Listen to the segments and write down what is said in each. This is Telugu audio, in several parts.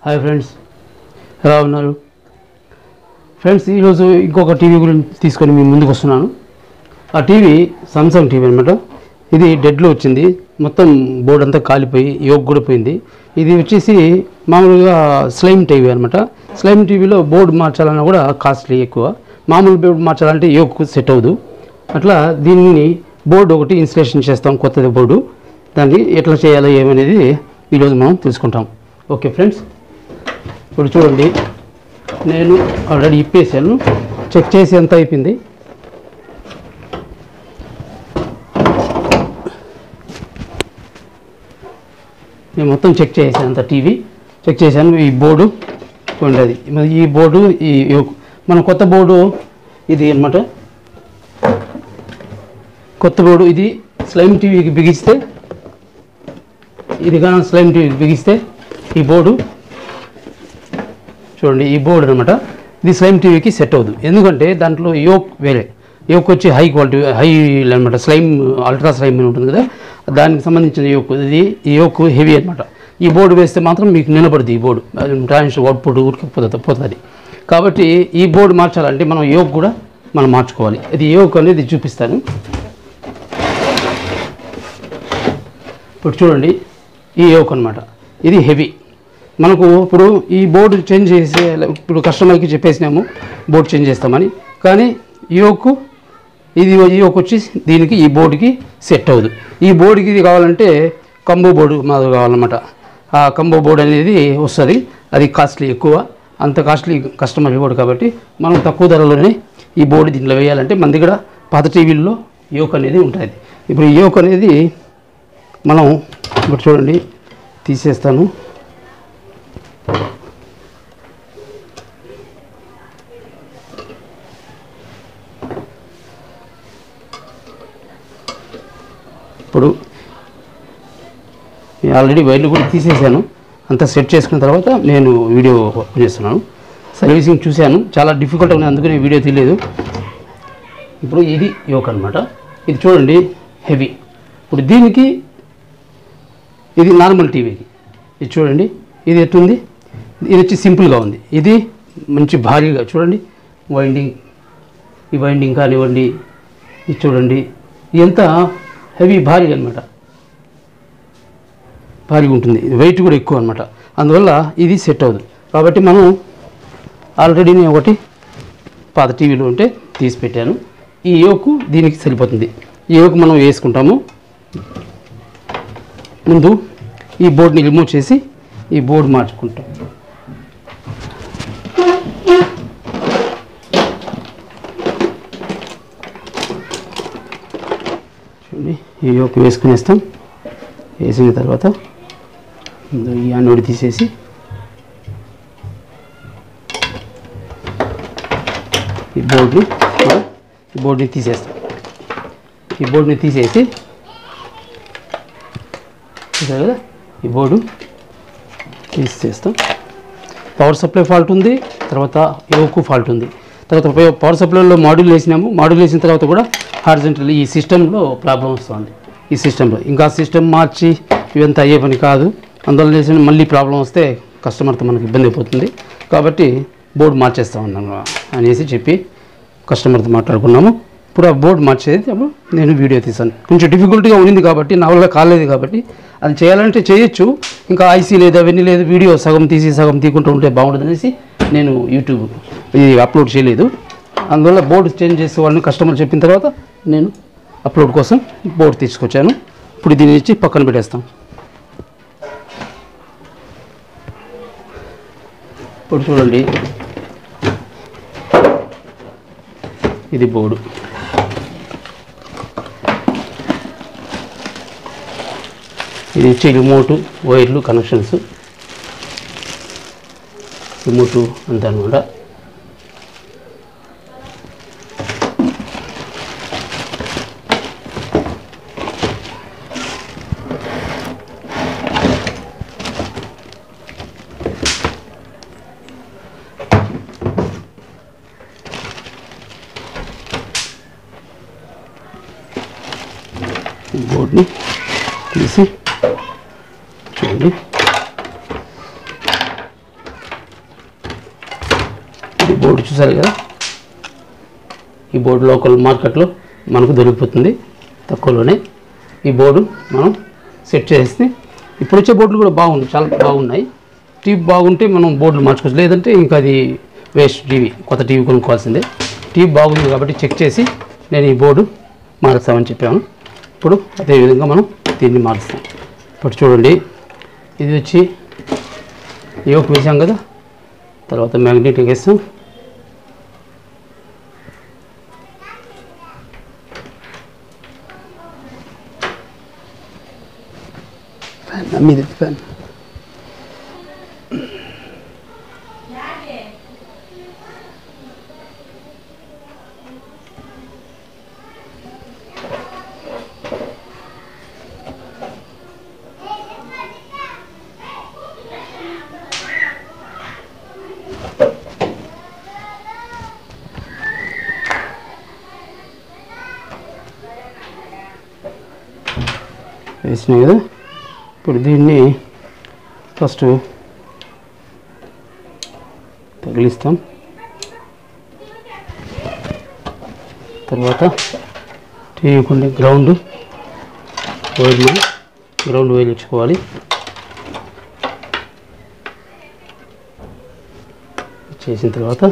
హాయ్ ఫ్రెండ్స్ ఎలా ఉన్నారు ఫ్రెండ్స్ ఈరోజు ఇంకొక టీవీ గురించి తీసుకొని మీ ముందుకు వస్తున్నాను ఆ టీవీ సామ్సంగ్ టీవీ అనమాట ఇది డెడ్లో వచ్చింది మొత్తం బోర్డు అంతా కాలిపోయి యోగ్ కూడా పోయింది ఇది వచ్చేసి మామూలుగా స్లైమ్ టీవీ అనమాట స్లైమ్ టీవీలో బోర్డు మార్చాలన్నా కూడా కాస్ట్లీ ఎక్కువ మామూలు బోర్డు మార్చాలంటే యోగ్ సెట్ అవ్వదు అట్లా దీన్ని బోర్డు ఒకటి ఇన్స్టలేషన్ చేస్తాం కొత్తది బోర్డు దాన్ని ఎట్లా చేయాలో ఏమనేది ఈరోజు మనం తెలుసుకుంటాం ఓకే ఫ్రెండ్స్ ఇప్పుడు చూడండి నేను ఆల్రెడీ ఇప్పేసాను చెక్ చేసి ఎంత అయిపోయింది నేను మొత్తం చెక్ చేసాను అంత టీవీ చెక్ చేశాను ఈ బోర్డు ఉండేది మరి ఈ బోర్డు ఈ మన కొత్త బోర్డు ఇది అన్నమాట కొత్త బోర్డు ఇది స్లైమ్ టీవీకి బిగిస్తే ఇది కానీ స్లైమ్ టీవీకి బిగిస్తే ఈ బోర్డు చూడండి ఈ బోర్డు అనమాట ఇది స్లైమ్ టీవీకి సెట్ అవ్వదు ఎందుకంటే దాంట్లో యోక్ వేరే యోక్ వచ్చి హై క్వాలిటీ హై అనమాట స్లైమ్ అల్ట్రా స్లైమ్ అని ఉంటుంది కదా దానికి సంబంధించిన యోక్ ఇది ఈ యోక్ హెవీ అనమాట ఈ బోర్డు వేస్తే మాత్రం మీకు నిలబడదు ఈ బోర్డు ట్రాన్స్ఫర్ అవుట్పుట్ ఉరికిపోతుంది పోతుంది కాబట్టి ఈ బోర్డు మార్చాలంటే మనం యోక్ కూడా మనం మార్చుకోవాలి ఇది యోక్ అనేది చూపిస్తాను ఇప్పుడు చూడండి ఈ యోక్ అనమాట ఇది హెవీ మనకు ఇప్పుడు ఈ బోర్డు చేంజ్ చేసే ఇప్పుడు కస్టమర్కి చెప్పేసినాము బోర్డు చేంజ్ చేస్తామని కానీ ఈ యోక్ ఇది ఈ యోక్ వచ్చి దీనికి ఈ బోర్డుకి సెట్ అవ్వదు ఈ బోర్డుకి ఇది కావాలంటే కంబో బోర్డు మాది కావాలన్నమాట ఆ కంబో బోర్డు అనేది వస్తుంది అది కాస్ట్లీ ఎక్కువ అంత కాస్ట్లీ కస్టమర్ ఇవ్వడు కాబట్టి మనం తక్కువ ధరలోనే ఈ బోర్డు దీంట్లో వేయాలంటే మన దగ్గర పాత టీవీల్లో యోక్ అనేది ఉంటుంది ఇప్పుడు ఈ యోక్ అనేది మనం ఇప్పుడు చూడండి తీసేస్తాను ఇప్పుడు నేను ఆల్రెడీ వైర్లు కూడా తీసేసాను అంతా సెట్ చేసుకున్న తర్వాత నేను వీడియో ఓపెన్ చేస్తున్నాను సర్వీసింగ్ చూశాను చాలా డిఫికల్ట్ ఉంది అందుకని వీడియో తీయలేదు ఇప్పుడు ఇది యోక్ అనమాట ఇది చూడండి హెవీ ఇప్పుడు దీనికి ఇది నార్మల్ టీవీకి ఇది చూడండి ఇది ఎట్టుంది ఇది వచ్చి సింపుల్గా ఉంది ఇది మంచి భారీగా చూడండి వైండింగ్ ఈ వైండింగ్ కానివ్వండి ఇది చూడండి ఎంత హెవీ భారీ అనమాట భారీగా ఉంటుంది వెయిట్ కూడా ఎక్కువ అనమాట అందువల్ల ఇది సెట్ అవ్వదు కాబట్టి మనం ఆల్రెడీ నేను ఒకటి పాత టీవీలో ఉంటే తీసి పెట్టాను ఈ యోకు దీనికి సరిపోతుంది ఈ యోకు మనం వేసుకుంటాము ముందు ఈ బోర్డ్ని రిమూవ్ చేసి ఈ బోర్డు మార్చుకుంటాం చూడండి ఈ యోక్ వేసుకునేస్తాం వేసిన తర్వాత ముందు ఈ అన్నోడి తీసేసి ఈ బోర్డుని ఈ బోర్డుని తీసేస్తాం ఈ బోర్డుని తీసేసి చూసారు కదా ఈ బోర్డు తీసేస్తాం పవర్ సప్లై ఫాల్ట్ ఉంది తర్వాత యోకు ఫాల్ట్ ఉంది తర్వాత ప- పవర్ సప్లైలో మాడ్యూల్ వేసినాము మాడ్యూల్ వేసిన తర్వాత కూడా హార్జెంటల్ ఈ సిస్టంలో ప్రాబ్లం వస్తుంది ఈ సిస్టంలో ఇంకా సిస్టమ్ మార్చి ఇవంతా అయ్యే పని కాదు అందువల్ల చేసిన మళ్ళీ ప్రాబ్లం వస్తే కస్టమర్తో మనకి ఇబ్బంది అయిపోతుంది కాబట్టి బోర్డు మార్చేస్తా ఉన్నాను అనేసి చెప్పి కస్టమర్తో మాట్లాడుకున్నాము ఇప్పుడు ఆ బోర్డు మార్చేది అప్పుడు నేను వీడియో తీసాను కొంచెం డిఫికల్ట్గా ఉండింది కాబట్టి నా వల్ల కాలేదు కాబట్టి అది చేయాలంటే చేయొచ్చు ఇంకా ఐసీ లేదు అవన్నీ లేదు వీడియో సగం తీసి సగం తీకుంటూ ఉంటే బాగుంటుంది అనేసి నేను యూట్యూబ్ ఇది అప్లోడ్ చేయలేదు అందువల్ల బోర్డు చేంజ్ చేసే వాళ్ళని కస్టమర్ చెప్పిన తర్వాత నేను అప్లోడ్ కోసం బోర్డు తీసుకొచ్చాను ఇప్పుడు దీన్ని ఇచ్చి పక్కన పెట్టేస్తాం ఇప్పుడు చూడండి ఇది బోర్డు ఇది వచ్చి రిమోటు వైర్లు కనెక్షన్స్ రిమోటు అంతా అనమాట బోర్డ్ని తీసి చూడండి ఈ బోర్డు చూసారు కదా ఈ బోర్డు లోకల్ మార్కెట్లో మనకు దొరికిపోతుంది తక్కువలోనే ఈ బోర్డు మనం సెట్ చేసి ఇప్పుడు వచ్చే బోర్డులు కూడా బాగున్నాయి చాలా బాగున్నాయి టీవీ బాగుంటే మనం బోర్డులు మార్చుకోవచ్చు లేదంటే ఇంకా అది వేస్ట్ టీవీ కొత్త టీవీ కొనుక్కోవాల్సిందే టీవీ బాగుంది కాబట్టి చెక్ చేసి నేను ఈ బోర్డు మారుస్తామని చెప్పాను ఇప్పుడు అదేవిధంగా మనం దీన్ని మారుస్తాం ఇప్పుడు చూడండి ఇది వచ్చి యోక్ వేసాం కదా తర్వాత మ్యాగ్నెటిక్ వేస్తాం ఫ్యాన్ మీద ఫ్యాన్ వేసినాయి కదా ఇప్పుడు దీన్ని ఫస్ట్ తగిలిస్తాం తర్వాత టీవీకుండే గ్రౌండ్ వైర్ గ్రౌండ్ వైర్ ఇచ్చుకోవాలి చేసిన తర్వాత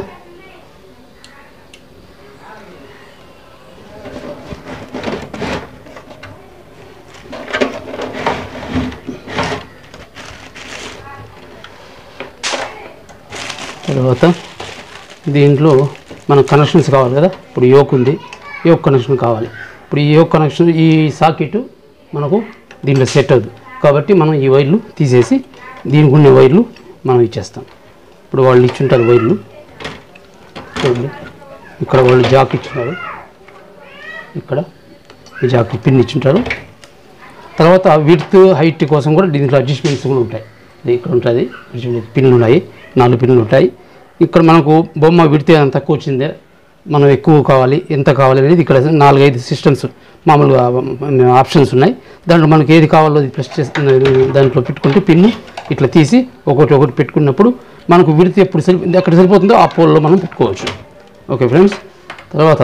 తర్వాత దీంట్లో మన కనెక్షన్స్ కావాలి కదా ఇప్పుడు యోక్ ఉంది యోక్ కనెక్షన్ కావాలి ఇప్పుడు ఈ యోక్ కనెక్షన్ ఈ సాకెట్ మనకు దీంట్లో సెట్ అవ్వదు కాబట్టి మనం ఈ వైర్లు తీసేసి దీనికి ఉన్న వైర్లు మనం ఇచ్చేస్తాం ఇప్పుడు వాళ్ళు ఇచ్చుంటారు వైర్లు చూడండి ఇక్కడ వాళ్ళు జాక్ ఇచ్చున్నారు ఇక్కడ ఈ జాక్ పిన్ ఇచ్చుంటారు తర్వాత విడ్త్ హైట్ కోసం కూడా దీంట్లో అడ్జస్ట్మెంట్స్ కూడా ఉంటాయి ఇది ఇక్కడ ఉంటుంది పిన్లు ఉన్నాయి నాలుగు పిన్లు ఉంటాయి ఇక్కడ మనకు బొమ్మ విడితే ఎంత తక్కువ వచ్చిందే మనం ఎక్కువ కావాలి ఎంత కావాలి అనేది ఇక్కడ నాలుగైదు సిస్టమ్స్ మామూలుగా ఆప్షన్స్ ఉన్నాయి దాంట్లో మనకి ఏది కావాలో అది ప్రెస్ చేస్తున్న దాంట్లో పెట్టుకుంటే పిన్ను ఇట్లా తీసి ఒకటి ఒకటి పెట్టుకున్నప్పుడు మనకు విడితే ఎప్పుడు సరి ఎక్కడ సరిపోతుందో ఆ పోల్లో మనం పెట్టుకోవచ్చు ఓకే ఫ్రెండ్స్ తర్వాత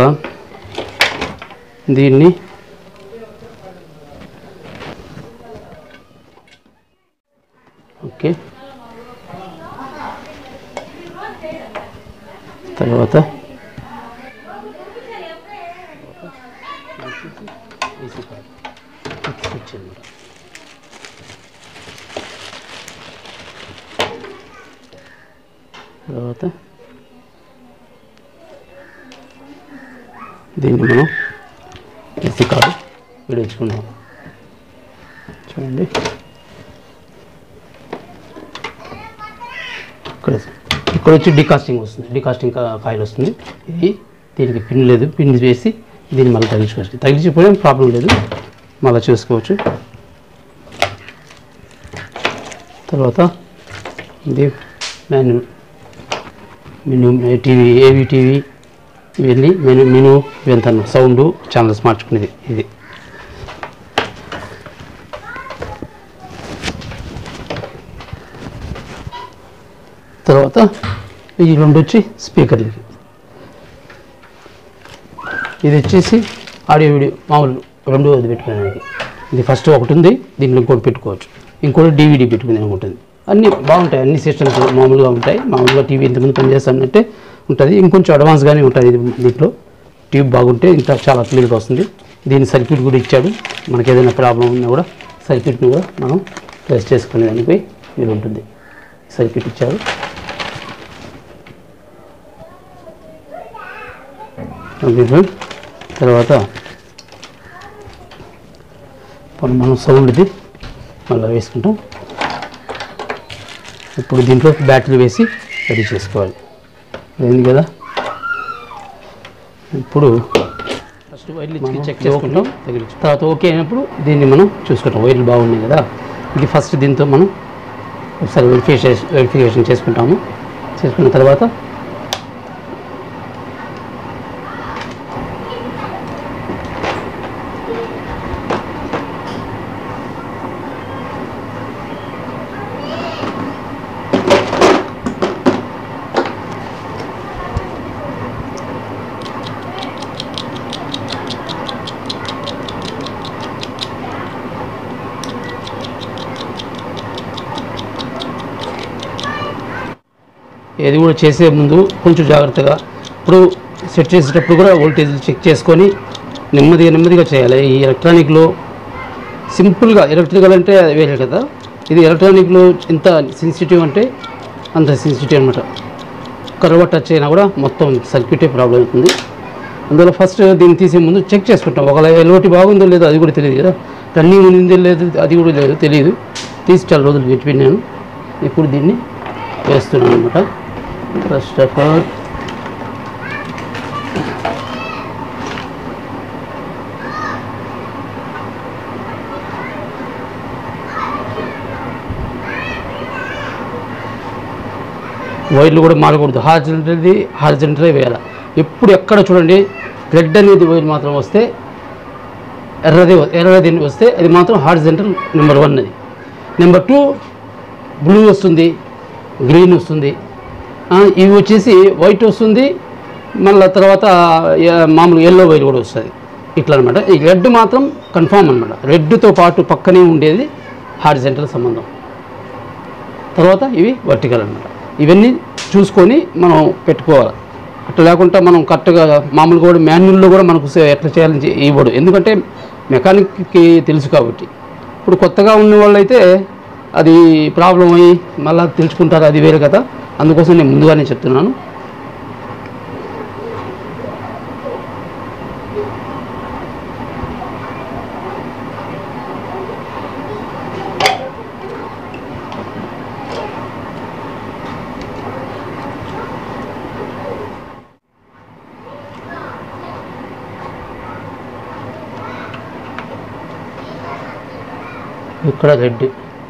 దీన్ని ఓకే తర్వాత స్విచ్ అన్నమాట. తర్వాత దీన్ని మనం ఎస్సీ కార్డు విడిచుకుందాం చూడండి ఇక్కడ ఇక్కడ వచ్చి డికాస్టింగ్ వస్తుంది డికాస్టింగ్ కా- కాయిల్ వస్తుంది ఇది దీనికి పిన్ లేదు పిన్ వేసి దీన్ని మళ్ళీ తగిలించుకోవచ్చు తగిలించిపోయినా ప్రాబ్లం లేదు మళ్ళీ చూసుకోవచ్చు తర్వాత ఇది మెను మెను టీవీ ఏవి టీవీ ఇవన్నీ మెను మెను ఇవంతా సౌండ్ ఛానల్స్ మార్చుకునేది ఇది తర్వాత ఈ రెండు వచ్చి స్పీకర్లకి ఇది వచ్చేసి ఆడియో వీడియో మామూలు రెండు అది పెట్టుకోవడానికి ఇది ఫస్ట్ ఒకటి ఉంది దీంట్లో ఇంకోటి పెట్టుకోవచ్చు ఇంకోటి డివిడి పెట్టుకునే ఉంటుంది అన్నీ బాగుంటాయి అన్ని సిస్టమ్స్ మామూలుగా ఉంటాయి మామూలుగా టీవీ ఇంతకుముందు పనిచేస్తానంటే ఉంటుంది ఇంకొంచెం అడ్వాన్స్గానే ఉంటుంది ఇది దీంట్లో ట్యూబ్ బాగుంటే ఇంకా చాలా క్లియర్గా వస్తుంది దీని సర్క్యూట్ కూడా ఇచ్చాడు మనకి ఏదైనా ప్రాబ్లం ఉన్నా కూడా సర్క్యూట్ని కూడా మనం ప్రెస్ చేసుకునే దానికి వీలు ఉంటుంది సర్క్యూట్ ఇచ్చారు ఓకే ఫ్రెండ్ తర్వాత ఇప్పుడు మనం సౌండ్ది మళ్ళీ వేసుకుంటాం ఇప్పుడు దీంట్లో బ్యాటరీ వేసి రెడీ చేసుకోవాలి అయింది కదా ఇప్పుడు ఫస్ట్ వైర్లు చెక్ చేసుకుంటాం తర్వాత ఓకే అయినప్పుడు దీన్ని మనం చూసుకుంటాం వైర్లు బాగున్నాయి కదా ఇది ఫస్ట్ దీంతో మనం ఒకసారి వెరిఫికేషన్ వెరిఫికేషన్ చేసుకుంటాము చేసుకున్న తర్వాత ఏది కూడా చేసే ముందు కొంచెం జాగ్రత్తగా ఇప్పుడు సెట్ చేసేటప్పుడు కూడా వోల్టేజ్ చెక్ చేసుకొని నెమ్మదిగా నెమ్మదిగా చేయాలి ఈ ఎలక్ట్రానిక్లో సింపుల్గా ఎలక్ట్రికల్ అంటే అది వేరే కదా ఇది ఎలక్ట్రానిక్లో ఎంత సెన్సిటివ్ అంటే అంత సెన్సిటివ్ అనమాట కర్వ టచ్ అయినా కూడా మొత్తం సర్క్యూటే ప్రాబ్లం అవుతుంది అందువల్ల ఫస్ట్ దీన్ని తీసే ముందు చెక్ చేసుకుంటాం ఒకవేళ ఎల్ఓటి బాగుందో లేదో అది కూడా తెలియదు కదా రన్నింగ్ ఉందో లేదు అది కూడా లేదు తెలియదు తీసి చాలా రోజులు పెట్టిపోయినాను ఇప్పుడు దీన్ని వేస్తున్నాను అనమాట ఫస్ట్ ఆఫ్ ఆల్ వైర్లు కూడా మారకూడదు హార్జెంటల్ది హార్జెంటలే వేయాలి ఎప్పుడు ఎక్కడ చూడండి రెడ్ అనేది వైర్ మాత్రం వస్తే ఎర్రది ఎర్రది వస్తే అది మాత్రం హార్జెంటల్ నెంబర్ వన్ అది నెంబర్ టూ బ్లూ వస్తుంది గ్రీన్ వస్తుంది ఆ, ఇవి వచ్చేసి వైట్ వస్తుంది మళ్ళీ తర్వాత ఆ, మామూలు ఎల్లో వైర్ కూడా వస్తుంది ఇట్లా అనమాట ఈ రెడ్ మాత్రం కన్ఫామ్ అనమాట రెడ్తో పాటు పక్కనే ఉండేది హార్జెంటల్ సంబంధం తర్వాత ఇవి వర్టికల్ అనమాట ఇవన్నీ చూసుకొని మనం పెట్టుకోవాలి అట్లా లేకుండా మనం కరెక్ట్గా మామూలుగా కూడా మాన్యువల్లో కూడా మనకు సే- ఎట్లా చేయాలని చె- ఇవ్వడు ఎందుకంటే మెకానిక్కి తెలుసు కాబట్టి ఇప్పుడు కొత్తగా ఉన్న వాళ్ళు అయితే అది ప్రాబ్లం అయ్యి మళ్ళీ తెలుసుకుంటారు అది వేరే కదా అందుకోసం నేను ముందుగానే చెప్తున్నాను ఇక్కడ రెడ్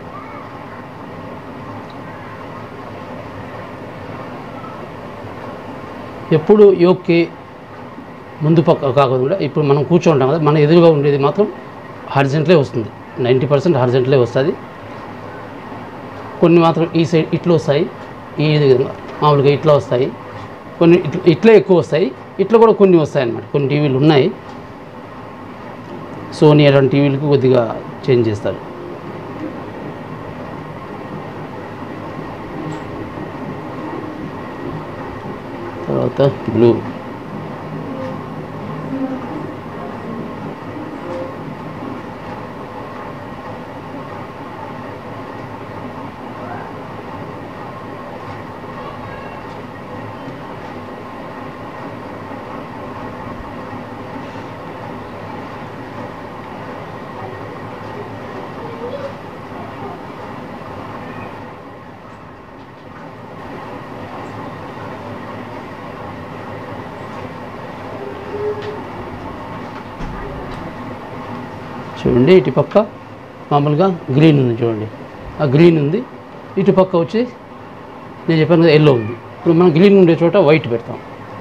ఎప్పుడు యోక్కి ముందు పక్క కాకుండా ఇప్పుడు మనం కూర్చుంటాం కదా మన ఎదురుగా ఉండేది మాత్రం హార్జెంట్లే వస్తుంది నైంటీ పర్సెంట్ హార్జెంట్లే వస్తుంది కొన్ని మాత్రం ఈ సైడ్ ఇట్లా వస్తాయి ఈ విధంగా మామూలుగా ఇట్లా వస్తాయి కొన్ని ఇట్లా ఇట్లే ఎక్కువ వస్తాయి ఇట్లా కూడా కొన్ని వస్తాయి అన్నమాట కొన్ని టీవీలు ఉన్నాయి సోనీ అలాంటి టీవీలకు కొద్దిగా చేంజ్ చేస్తారు తర్వాత బ్లూ చూడండి ఇటు పక్క మామూలుగా గ్రీన్ ఉంది చూడండి ఆ గ్రీన్ ఉంది ఇటు పక్క వచ్చి నేను చెప్పాను కదా ఎల్లో ఉంది ఇప్పుడు మనం గ్రీన్ ఉండే చోట వైట్ పెడతాం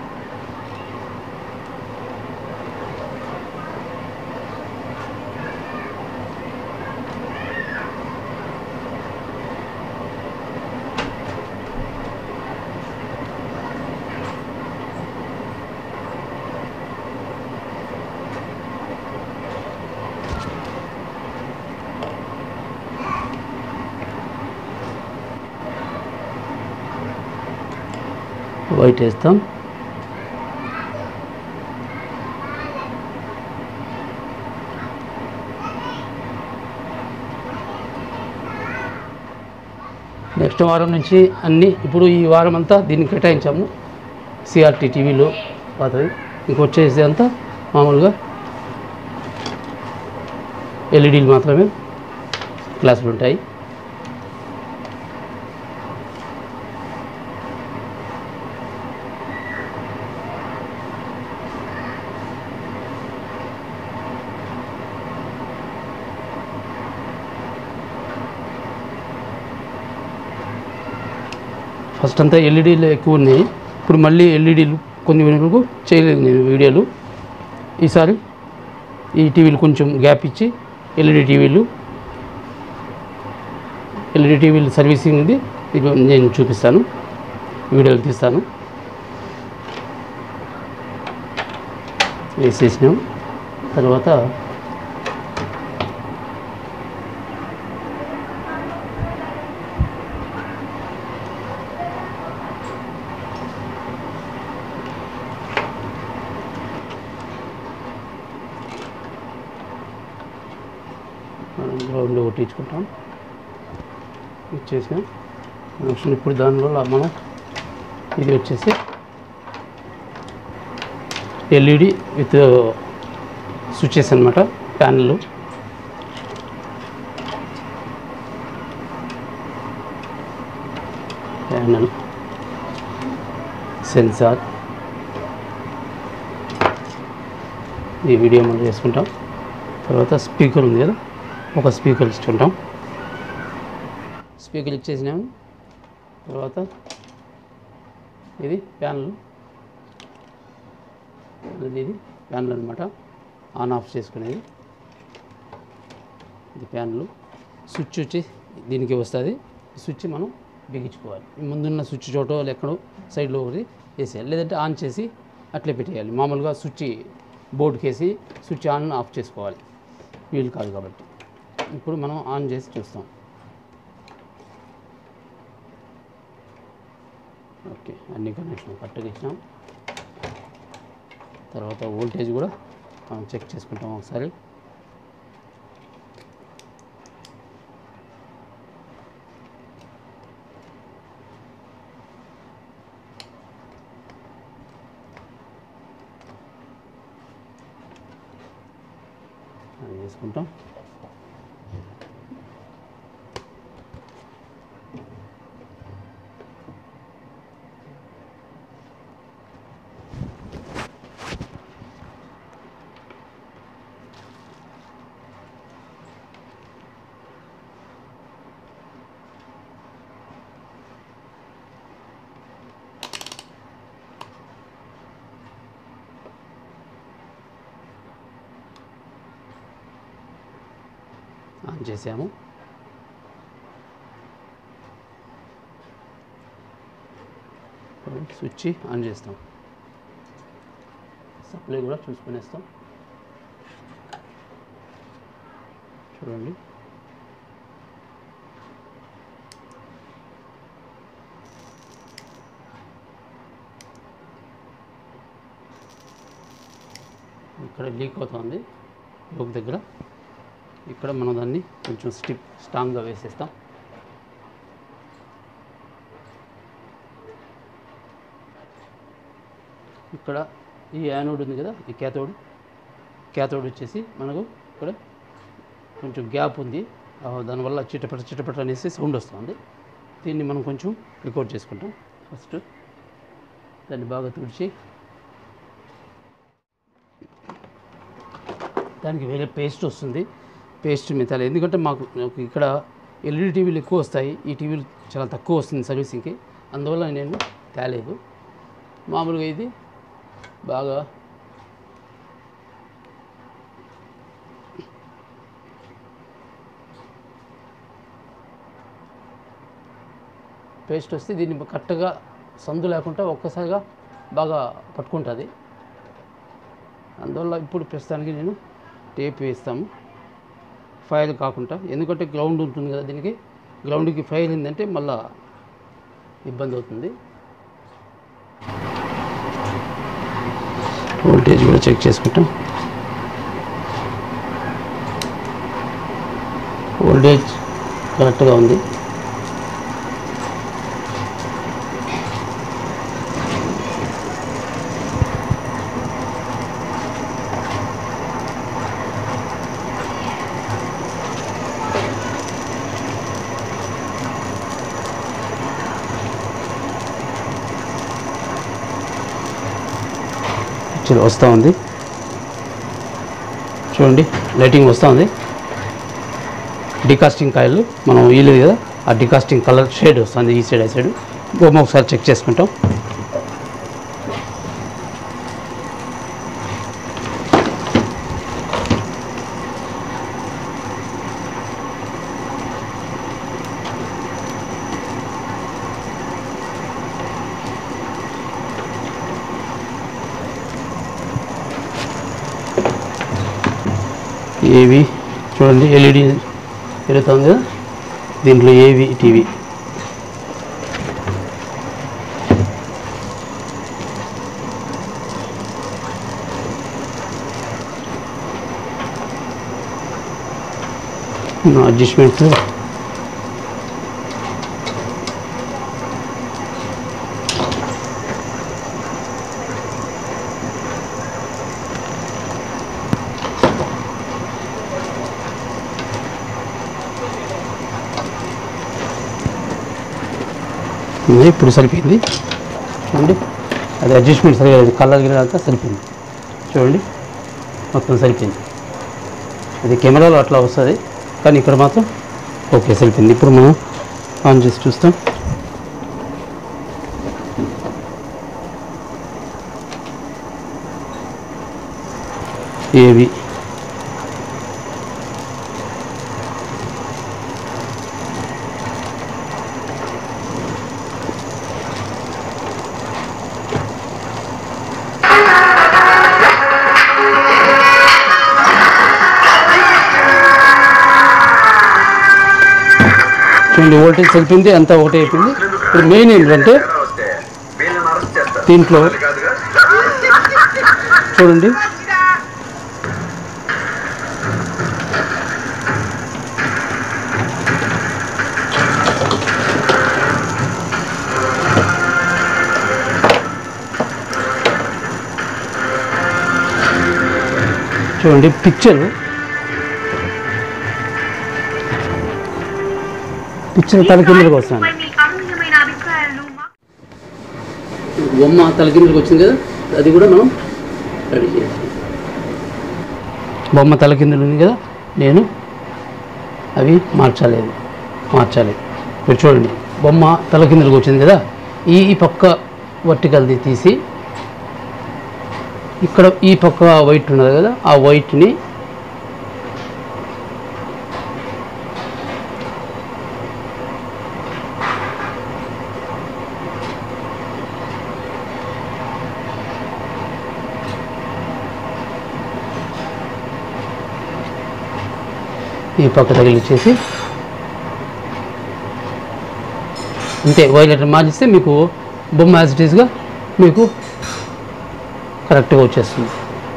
వైట్ వేస్తాం నెక్స్ట్ వారం నుంచి అన్నీ ఇప్పుడు ఈ వారం అంతా దీన్ని కేటాయించాము సిఆర్టీ టీవీలో పాతది ఇంకొచ్చేసి అంతా మామూలుగా ఎల్ఈడీలు మాత్రమే క్లాసులు ఉంటాయి ఫస్ట్ అంతా ఎల్ఈడీలు ఎక్కువ ఉన్నాయి ఇప్పుడు మళ్ళీ ఎల్ఈడీలు కొన్ని వరకు చేయలేదు నేను వీడియోలు ఈసారి ఈ టీవీలు కొంచెం గ్యాప్ ఇచ్చి ఎల్ఈడి టీవీలు ఎల్ఈడి టీవీలు సర్వీసింగ్ ఇది ఇది నేను చూపిస్తాను వీడియోలు తీస్తాను వేసేసినాం తర్వాత గ్రౌండ్ కొట్టించుకుంటాం ఇచ్చేసిన నెక్స్ట్ ఇప్పుడు దానివల్ల మనం ఇది వచ్చేసి ఎల్ఈడి విత్ స్విచెస్ అనమాట ప్యానల్ ప్యానల్ సెన్సార్ ఈ వీడియో మనం చేసుకుంటాం తర్వాత స్పీకర్ ఉంది కదా ఒక స్పీకర్ ఇచ్చుకుంటాం స్పీకర్ ఇచ్చేసినాము తర్వాత ఇది ప్యానల్ ఇది ఇది ప్యానల్ అనమాట ఆన్ ఆఫ్ చేసుకునేది ఇది ప్యానల్ స్విచ్ వచ్చి దీనికి వస్తుంది ఈ స్విచ్ మనం బిగించుకోవాలి ఈ ముందున్న స్విచ్ చోట ఎక్కడో సైడ్లో ఒకటి వేసేయాలి లేదంటే ఆన్ చేసి అట్లే పెట్టేయాలి మామూలుగా స్విచ్ బోర్డుకి వేసి స్విచ్ ఆన్ ఆఫ్ చేసుకోవాలి వీలు కాదు కాబట్టి ఇప్పుడు మనం ఆన్ చేసి చూస్తాం ఓకే అన్ని కనెక్షన్ కరెక్ట్గా ఇచ్చినాం తర్వాత వోల్టేజ్ కూడా మనం చెక్ చేసుకుంటాం ఒకసారి అది చేసుకుంటాం ఆన్ చేసాము ఇప్పుడు స్విచ్ ఆన్ చేస్తాం సప్లై కూడా చూసుకునేస్తాం చూడండి ఇక్కడ లీక్ అవుతుంది లోక్ దగ్గర ఇక్కడ మనం దాన్ని కొంచెం స్టిప్ స్ట్రాంగ్గా వేసేస్తాం ఇక్కడ ఈ యానోడ్ ఉంది కదా ఈ క్యాథోడ్ క్యాథోడ్ వచ్చేసి మనకు ఇక్కడ కొంచెం గ్యాప్ ఉంది ఆ, దానివల్ల చిటపట చిటపట అనేసి సౌండ్ వస్తుంది దీన్ని మనం కొంచెం రికార్డ్ చేసుకుంటాం ఫస్ట్ దాన్ని బాగా తుడిచి దానికి వేరే పేస్ట్ వస్తుంది పేస్ట్ మెతాలి ఎందుకంటే మాకు నాకు ఇక్కడ ఎల్ఈడి టీవీలు ఎక్కువ వస్తాయి ఈ టీవీలు చాలా తక్కువ వస్తుంది సర్వీసింగ్కి అందువల్ల నేను తేలేదు మామూలుగా ఇది బాగా పేస్ట్ వస్తే దీన్ని కరెక్ట్గా సందు లేకుండా ఒక్కసారిగా బాగా పట్టుకుంటుంది అందువల్ల ఇప్పుడు ప్రస్తుతానికి నేను టేప్ వేస్తాము ఫైల్ కాకుండా ఎందుకంటే గ్రౌండ్ ఉంటుంది కదా దీనికి గ్రౌండ్కి ఫైల్ ఏంటంటే మళ్ళా ఇబ్బంది అవుతుంది వోల్టేజ్ కూడా చెక్ చేసుకుంటాం వోల్టేజ్ కరెక్ట్గా ఉంది యాక్చువల్లీ వస్తూ ఉంది చూడండి లైటింగ్ వస్తూ ఉంది డికాస్టింగ్ కాయలు మనం వీలేదు కదా ఆ డికాస్టింగ్ కలర్ షేడ్ వస్తుంది ఈ సైడ్ ఆ సైడ్ బొమ్మ ఒకసారి చెక్ చేసుకుంటాం ఏవి చూడండి ఎల్ఈడి వెలుగుతుంది కదా దీంట్లో ఏవి టీవీ అడ్జస్ట్మెంట్ ఉంది. ఇప్పుడు సరిపోయింది చూడండి అది అడ్జస్ట్మెంట్ సరిగా లేదు కలర్ గిరాక సరిపోయింది చూడండి మొత్తం సరిపోయింది అది కెమెరాలో అట్లా వస్తుంది కానీ ఇక్కడ మాత్రం ఓకే సరిపోయింది ఇప్పుడు మనం ఆన్ చేసి చూస్తాం ఏవి చూడండి వోల్టేజ్ సరిపోయింది అంతా ఒకటే అయిపోయింది ఇప్పుడు మెయిన్ ఏంటంటే వస్తే వీళ్ళని అరెస్ట్ చేస్తారు దీంట్లో కాదుగా చూడండి చూడండి పిక్చర్ పిక్చర్ తలకిందులకు వస్తాను మీ అమూల్యమైన అభిప్రాయాలను మా- బొమ్మ తలకిందులకు వచ్చింది కదా అది కూడా మనం రెడీ చేయాలి బొమ్మ తలకిందులు ఉంది కదా నేను అవి మార్చాలి అది మార్చాలి ఇప్పుడు చూడండి బొమ్మ తలకిందులకు వచ్చింది కదా ఈ ఈ పక్క వర్టికల్ది తీసి ఇక్కడ ఈ పక్క వైట్ ఉన్నది కదా ఆ వైట్ని ఈ పక్క తగిలిచ్చేసి అంతే వైలెట్ మార్చిస్తే మీకు బొమ్మ యాజ్ ఇట్ ఈస్గా మీకు కరెక్ట్గా వచ్చేస్తుంది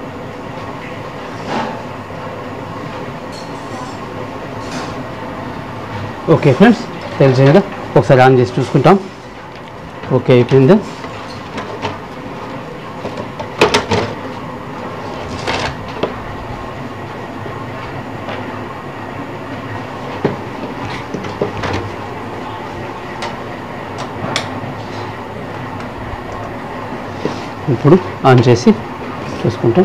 ఓకే ఫ్రెండ్స్ తెలిసే కదా ఒకసారి ఆన్ చేసి చూసుకుంటాం ఓకే అయిపోయిందా ఇప్పుడు ఆన్ చేసి చూసుకుంటాం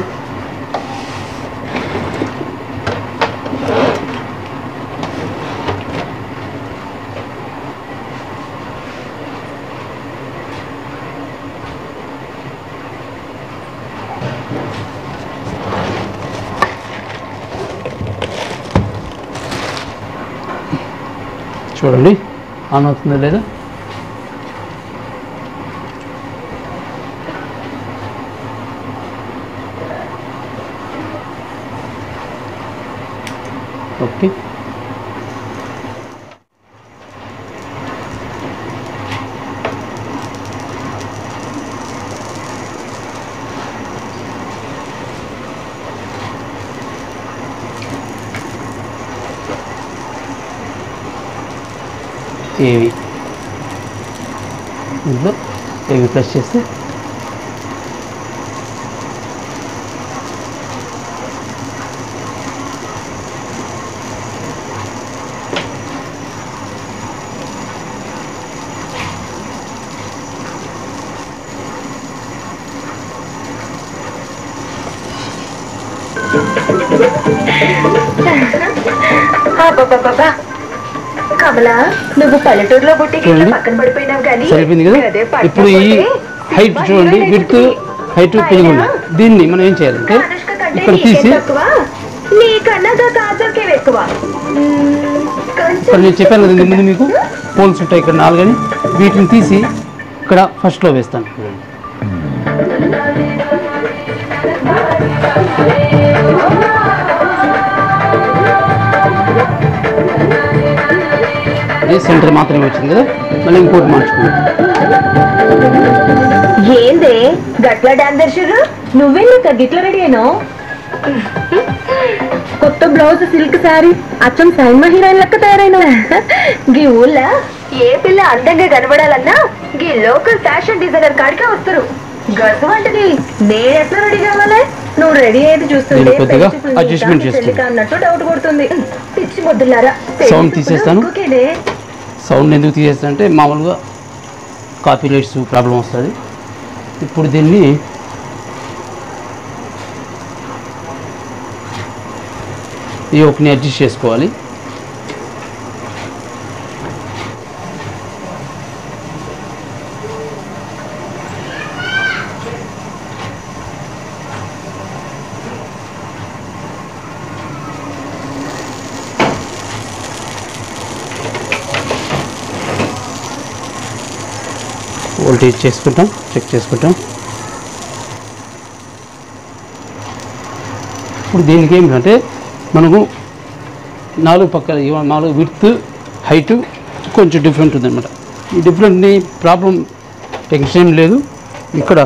చూడండి ఆన్ అవుతుందా లేదా ఓకే ఏవి ఇందులో ఏవి ప్రెస్ చేస్తే అబ్బబ్బబ్బబ్బా. కమలా నువ్వు పల్లెటూరులో పుట్టి ఇట్లా చూడండి. పక్కన పడిపోయినావు కానీ సరిపోయింది కదా అదే పట్నం ఇప్పుడు ఈ పోతే హైట్ సినిమా చూడండి హీరోయిన్ విత్ ఎదుగుతుంది. హైట్ అయినా పెరిగింది దీన్ని మనం ఏం చేయాలంటే అనుష్క కంటే ఇక్కడ నీకేం తీసి తక్కువ నీకన్నాగా కాజల్కే ఎక్కువ మ్మ్, కొంచెం ఇక్కడ నేను చెప్పాను కదా ఇంతకు ముందు మీకు పోల్స్ ఉంటాయి ఇక్కడ నాలుగని వీటిని తీసి ఇక్కడ ఫస్ట్లో వేస్తాను అది సెంటర్ మాత్రమే వచ్చింది కదా మళ్ళీ ఇంకోటి మార్చుకుందాం ఏందే గట్ల డాన్స్ దర్శరు నువ్వెందుకు గిట్ల రెడీ అయినావు కొత్త బ్లౌజ్ సిల్క్ శారీ అచ్చం సైన్మా హీరోయిన్ లెక్క తయారైన గీ ఊళ్ళో ఏ పిల్ల అందంగా కనబడాలన్నా గీ లోకల్ ఫ్యాషన్ డిజైనర్ కాడికే వస్తారు గర్భం అంటది నేను ఎట్లా రెడీ కావాలి నువ్వు రెడీ అయితే చూస్తుంటే నేను కొద్దిగా పెళ్లి చూపులు adjustment నీకా, చేస్తాను. పెళ్లికా అన్నట్టు డౌట్ కొడుతుంది పిచ్చి మొద్దులారా పెళ్లి Sound చూపులు తీసేస్తాను. ఊరికేనే. సౌండ్ ఎందుకు తీసేస్తా అంటే మామూలుగా కాపీ రైట్స్ ప్రాబ్లం వస్తుంది ఇప్పుడు దీన్ని ఈ ఒకని అడ్జస్ట్ చేసుకోవాలి వోల్టేజ్ చేసుకుంటాం చెక్ చేసుకుంటాం ఇప్పుడు దీనికి ఏమిటంటే మనకు నాలుగు పక్కల ఇవ- నాలుగు విడ్త్ హైట్ కొంచెం డిఫరెంట్ ఉందన్నమాట ఈ డిఫరెంట్ని ప్రాబ్లం టెన్షన్ ఏం లేదు ఇక్కడ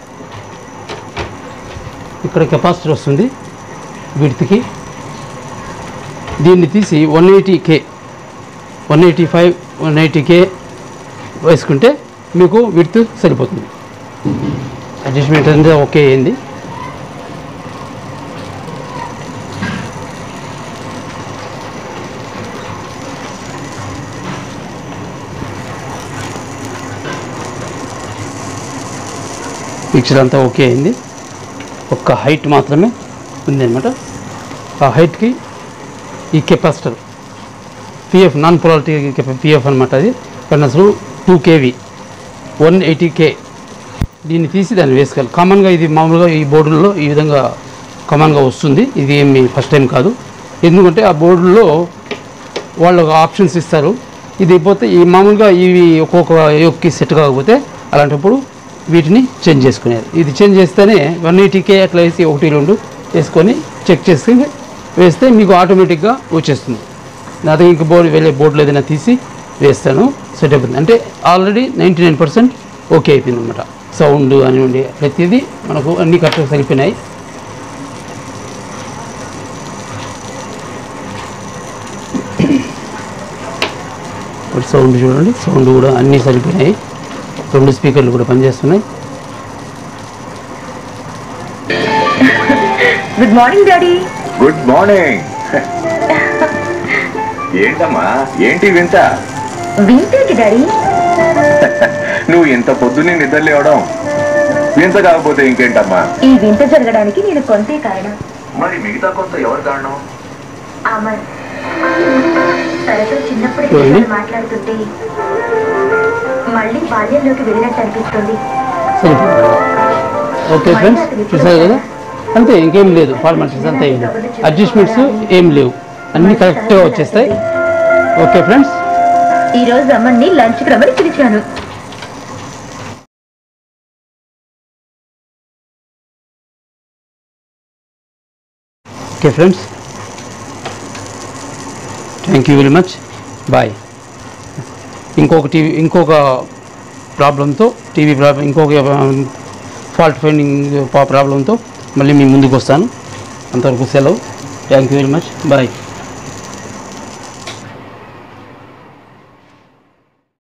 ఇక్కడ కెపాసిటర్ వస్తుంది విడ్త్కి దీన్ని తీసి one eighty K one eighty five one eighty K వేసుకుంటే మీకు విడ్త్ సరిపోతుంది అడ్జస్ట్మెంట్ అంతా ఓకే అయింది మిక్చర్ అంతా ఓకే అయింది ఒక్క హైట్ మాత్రమే ఉంది అనమాట ఆ హైట్కి ఈ capacitor pF non polarity pF అనమాట అది కన్నసలు two kV one eighty K దీన్ని తీసి దాన్ని వేసుకోవాలి కామన్గా ఇది మామూలుగా ఈ బోర్డుల్లో ఈ విధంగా కామన్గా వస్తుంది ఇది ఏమి ఫస్ట్ టైం కాదు ఎందుకంటే ఆ బోర్డుల్లో వాళ్ళు ఒక ఆప్షన్స్ ఇస్తారు ఇది పోతే ఈ మామూలుగా ఇవి ఒక్కొక్క యోక్కి సెట్ కాకపోతే అలాంటప్పుడు వీటిని చేంజ్ చేసుకునేది ఇది చేంజ్ చేస్తేనే వన్ ఎయిటీకే అట్లా వేసి ఒకటి రెండు వేసుకొని చెక్ చేసి వేస్తే మీకు ఆటోమేటిక్గా వచ్చేస్తుంది నా దగ్గర ఇంక బోర్డు వెళ్ళే బోర్డులో ఏదైనా తీసి వేస్తాను సెట్ అయిపోతుంది అంటే already ninety nine percent okay అయిపోయింది అనమాట సౌండ్ అనివ్వండి ప్రతిదీ మనకు అన్ని కరెక్ట్గా సరిపోయినాయి ఇప్పుడు సౌండ్ చూడండి సౌండ్ కూడా అన్నీ సరిపోయినాయి రెండు స్పీకర్లు కూడా పనిచేస్తున్నాయి good morning daddy good morning ఏంటమ్మా ఏంటి వింత వింటేంటి డాడీ నువ్వు ఇంత పొద్దున్నే నిద్ర లేవడం వింత కాకపోతే ఇంకేంటమ్మా ఈ వింత జరగడానికి నేను కొంతే కారణం మరి మిగతా కొంత ఎవరు కారణం అమర్ తనతో చిన్నప్పుడు చూడండి. విషయాలు మాట్లాడుతుంటే మళ్ళీ బాల్యంలోకి వెళ్ళినట్టు అనిపిస్తుంది సరిపోయింది ఓకే ఫ్రెండ్స్ చూసారు కదా అంతే ఇంకేం లేదు ఫార్మాలిటీస్ అంతా ఏం లేదు అడ్జస్ట్మెంట్స్ ఏం లేవు అన్నీ కరెక్ట్గా వచ్చేస్తాయి ఓకే ఫ్రెండ్స్ ఈ రోజు అమ్మని లంచ్కి రమ్మని పిలిచాను okay friends thank you very much bye ఇంకొక టీవీ ఇంకొక ప్రాబ్లంతో టీవీ ప్రాబ్లం ఇంకొక ఫాల్ట్ ఫైండింగ్ ప్రాబ్లంతో మళ్ళీ మీ ముందుకు వస్తాను అంతవరకు సెలవు thank you very much bye